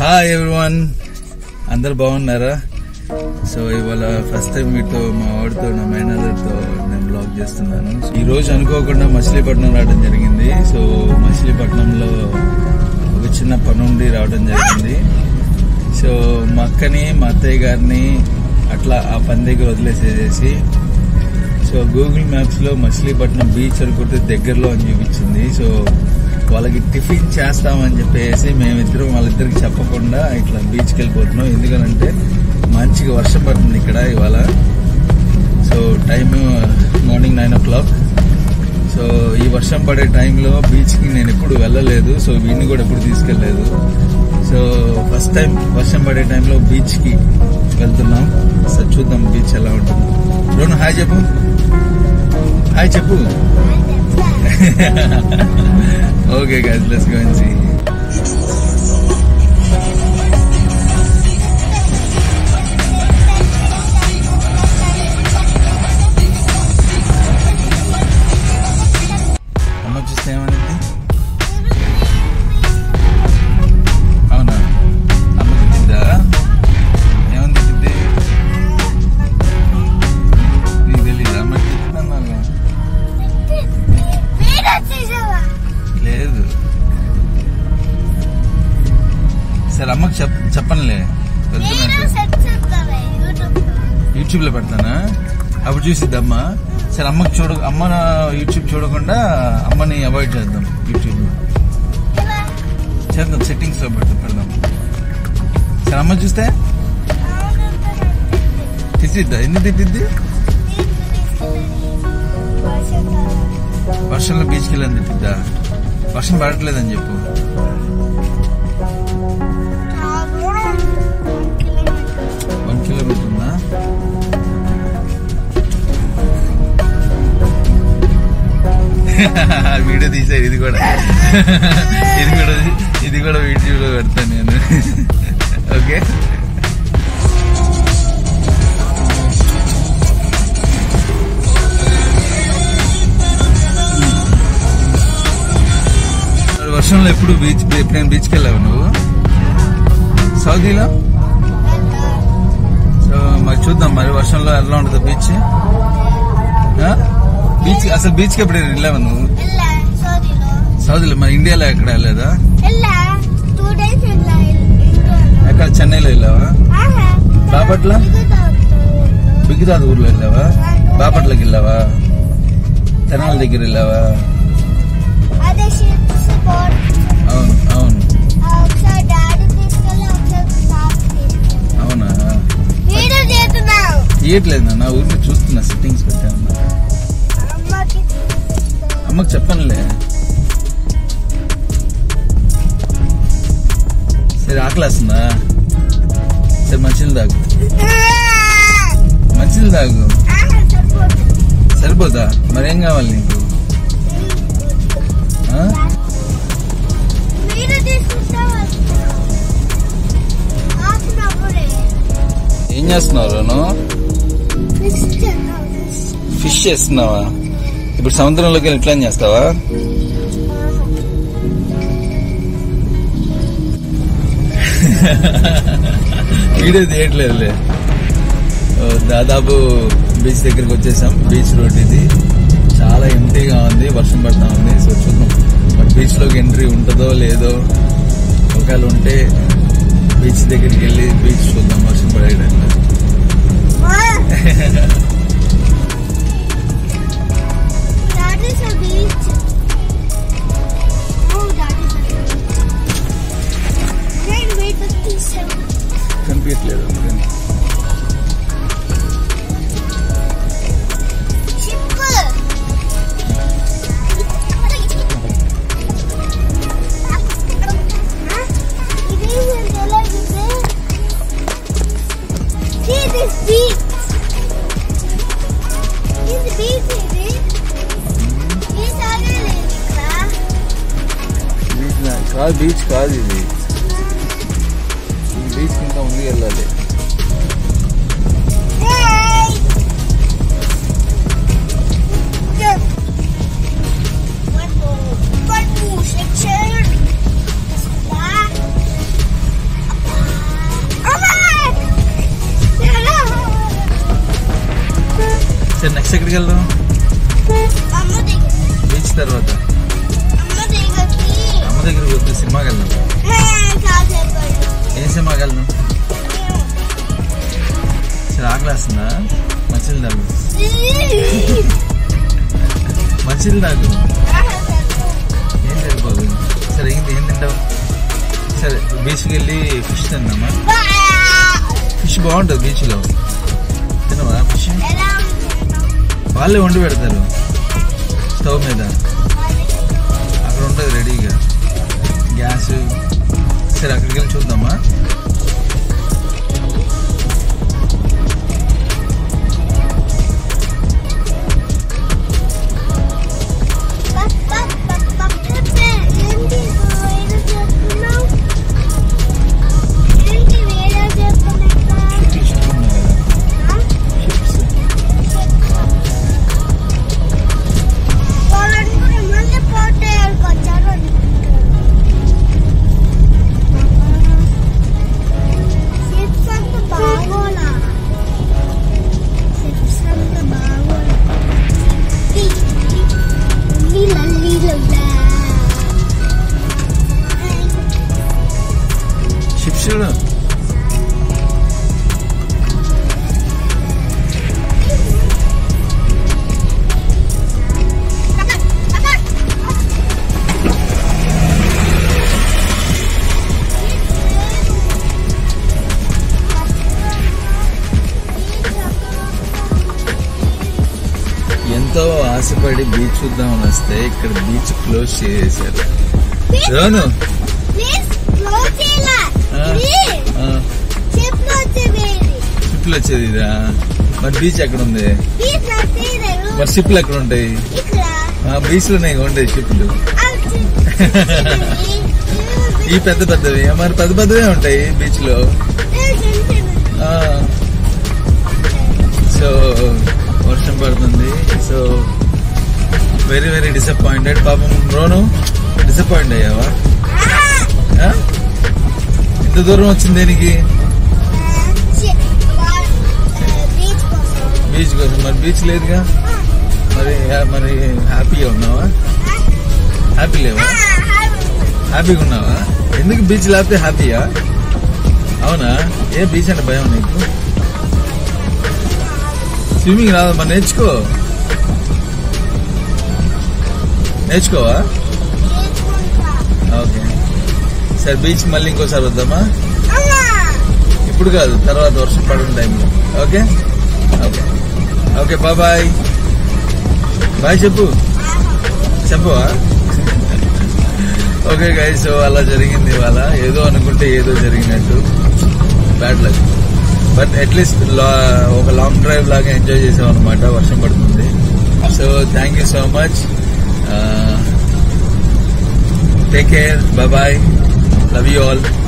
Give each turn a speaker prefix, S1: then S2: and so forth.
S1: Hi everyone అందరు బాగున్నారా so ఇవాళ ఫస్ట్ టైం మీతో మా వాడితో నా మేనర్తో నేను బ్లాగ్ చేస్తున్నాను ఈ రోజు అనుకోకుండా మచిలీపట్నం రావడం జరిగింది సో మచిలీపట్నంలో ఒక చిన్న పని ఉండి రావడం జరిగింది సో మా అక్కని మా అత్తయ్య గారిని అట్లా ఆ పని దగ్గర వదిలేసేసి సో గూగుల్ మ్యాప్స్ లో మచిలీపట్నం బీచ్ అనుకుంటే దగ్గరలో అని చూపించింది సో వాళ్ళకి టిఫిన్ చేస్తామని చెప్పేసి మేమిద్దరం వాళ్ళిద్దరికి చెప్పకుండా ఇట్లా బీచ్కి వెళ్ళిపోతున్నాం ఎందుకనంటే మంచిగా వర్షం పడుతుంది ఇక్కడ ఇవాళ so time morning nine o'clock so ఈ వర్షం పడే టైంలో బీచ్కి నేను ఎప్పుడు వెళ్ళలేదు సో వీడిని కూడా ఎప్పుడు తీసుకెళ్ళలేదు సో ఫస్ట్ టైం వర్షం పడే టైంలో బీచ్కి వెళ్తున్నాం సో చూద్దాం బీచ్ ఎలా ఉంటుంది రోను హాయ్ చెప్పు హాయ్ చెప్పు okay guys let's go and see అమ్మ చూస్తే ఏమనింది అవునా అమ్మ తిట్టిద్దా ఏమని తిట్టిద్ది నీకు తెలీదా అమ్మ తిట్టిందమ్మా లేదు సరే అమ్మకి చెప్ చెప్పనులే వెళ్తున్నట్టు యూట్యూబ్ లో పెడతానా అప్పుడు చూసిద్ది అమ్మ సరే అమ్మకి చూడ అమ్మ యూట్యూబ్ చూడకుండా అమ్మని అవాయిడ్ చేద్దాం యూట్యూబ్ లో చేద్దాం సెట్టింగ్స్ లో పెడతాం పెడదాం సరే అమ్మ చూస్తే తిట్టిద్దా ఎందుకు తిట్టిద్ది వర్షంలో బీచ్కి వెళ్ళని తిట్టిద్దా వర్షం పడట్లేదని చెప్పు వన్ కిలోమీటర్ ఉందా వీడియో తీసారు ఇది కూడా ఇది కూడా ఇది కూడా వీడియోలో పెడతాను నేను ఓకే వర్షంలో ఎప్పుడు బీచ్ ఎప్పుడైనా బీచ్కి వెళ్ళావు నువ్వు సౌదీలో సో మరి చూద్దాం మరి వర్షంలో ఎలా ఉంటుంది బీచ్ బీచ్ అసలు బీచ్కి ఎప్పుడు వెళ్ళావు నువ్వు సౌదీలో మరి ఇండియాలో ఎక్కడ వెళ్ళలేదా ఎక్కడ చెన్నైలో వెళ్ళావా బాపట్ల బిగిరాద్ ఊర్లో వెళ్ళావా బాపట్లకి వెళ్ళావా తెనాల దగ్గర వెళ్ళావా
S2: అదే షిప్స్ పోర్ట్
S1: అవును అవును
S2: ఒకసారి డాడీ తీసుకెళ్ళి ఒకసారి తాత తీసుకెళ్ళి
S1: అవునా
S2: వీడియో చేస్తున్నావు
S1: తీయట్లేదు నా ఊరికి చూస్తున్నా సెట్టింగ్స్ పెట్టాను
S2: అమ్మకి
S1: అమ్మకి చెప్పనులే సరే ఆకలేస్తుందా సరే మంచిలు తాగు మంచిలు తాగు సరిపోదా మరేం కావాలి నీకు ఆ?
S2: వీడియో తీసుకుంటావా ఆపినప్పుడే
S1: ఏం చేస్తున్నావు రోను
S2: ఫిక్స్ చేద్దాం
S1: ఫిష్ చేస్తున్నావా ఇప్పుడు సముద్రంలోకి వెళ్ళి ఇట్లా చేస్తావా వీడియో తీయట్లేదులే ఓ, దాదాపు బీచ్ దగ్గరికి వచ్చేసాం బీచ్ రోడ్ ఇది చాలా ఎంటీగా ఉంది వర్షం పడతా ఉంది సో చూద్దాం మరి బీచ్ లోకి ఎంట్రీ ఉంటుందో లేదో ఒకవేళ ఉంటే బీచ్ దగ్గరికి వెళ్ళి బీచ్ చూద్దాం వర్షం పడే టైంలో
S2: That is a beach. Oh, that is a beach. Wait, wait, the piece.
S1: కనిపించట్లేదు అందుకని
S2: Ship. ఇది ఎలా ఉంది? See this beach. This beach ఇది. ఈ సాగే లేదు ఇక్కడ.
S1: బీచ్ లా- కాదు బీచ్ కాదు ఇది ఈ బీచ్ కింద ఉంది వెళ్ళాలి
S2: Hey! One more, one more section. Stop.
S1: సరే నెక్స్ట్ ఎక్కడికి వెళ్దాం
S2: అమ్మ దగ్గర
S1: బీచ్ తర్వాత
S2: అమ్మ దగ్గరికి
S1: అమ్మ దగ్గరికి వద్దు సినిమాకి వెళ్దాం
S2: కాసేపు
S1: ఏం సినిమాకి వెళ్దాం సరే ఆకలేస్తుందా మంచిలు తాగు మంచిలు తాగు ఏం సరిపోదు సరే ఏంటి ఏం తింటావు సరే బీచ్కి వెళ్ళి ఫిష్ తిందామా ఫిష్ బాగుంటుంది బీచ్లో తినవా ఫిష్
S2: ఎలా ఉంటుంది
S1: వాళ్ళే వండి పెడతారు స్టవ్ మీద అక్కడ ఉంటుంది రెడీగా గ్యాస్ సరే అక్కడికి వెళ్ళి చూద్దామా
S2: ఏంటి వేరే చెప్తున్నావు ఏంటి వేరే చెప్తున్నా
S1: షిప్స్ ఉన్నాయి కదా షిప్స్
S2: వాళ్ళందరూ మళ్ళీ పోటీలకు వచ్చారు చిప్స్ అంత బాగోలా చిప్స్ అంత బాగోలా లీలా
S1: షిప్స్ చూడు ఎంతో ఆశపడి బీచ్ చూద్దామని వస్తే ఇక్కడ బీచ్ క్లోజ్ చేసేసారు రోను
S2: ప్లీజ్ క్లోజ్ చేయాలా
S1: ఆ.
S2: ఇది
S1: ఆ,
S2: చిప్స్ వచ్చేది
S1: షిప్లు వచ్చేది ఇదా మరి బీచ్ ఎక్కడ ఉంది
S2: ప్లీజ్ వచ్చేది
S1: మరి షిప్లు ఎక్కడ ఉంటాయి
S2: ఇక్కడ
S1: బీచ్ లోనే ఉండేది షిప్లు
S2: అవుట్
S1: ఈ పెద్ద పెద్దవి మరి పెద్ద పెద్దవే ఉంటాయి బీచ్ లో ఆ, సో వర్షం పడుతుంది సో వెరీ వెరీ డిసప్పాయింటెడ్ పాపం రోను డిసప్పాయింట్ అయ్యావా ఆ? ఇంత దూరం వచ్చింది దేనికి
S2: బీచ్ కోసం
S1: బీచ్ కోసం మరి బీచ్ లేదుగా మరి మరి హ్యాపీగా ఉన్నావా హ్యాపీ లేవా హ్యాపీగా ఉన్నావా ఎందుకు బీచ్ లేకపోతే హ్యాపీయా అవునా ఏ బీచ్ అంటే భయం నీకు స్విమ్మింగ్ రాదు మరి నేర్చుకో నేర్చుకోవా ఓకే సరే బీచ్ మళ్ళీ ఇంకోసారి వద్దామా ఇప్పుడు కాదు తర్వాత వర్షం పడిన టైంలో okay okay okay bye bye చెప్పు చెప్పవా ఓకే గైస్ సో అలా జరిగింది ఇవాళ ఏదో అనుకుంటే ఏదో జరిగినట్టు బ్యాడ్ లక్ బట్ అట్లీస్ట్ ఒక లాంగ్ డ్రైవ్ లాగా ఎంజాయ్ చేసాం అనమాట వర్షం పడుతుంది so thank you so much take care bye love you all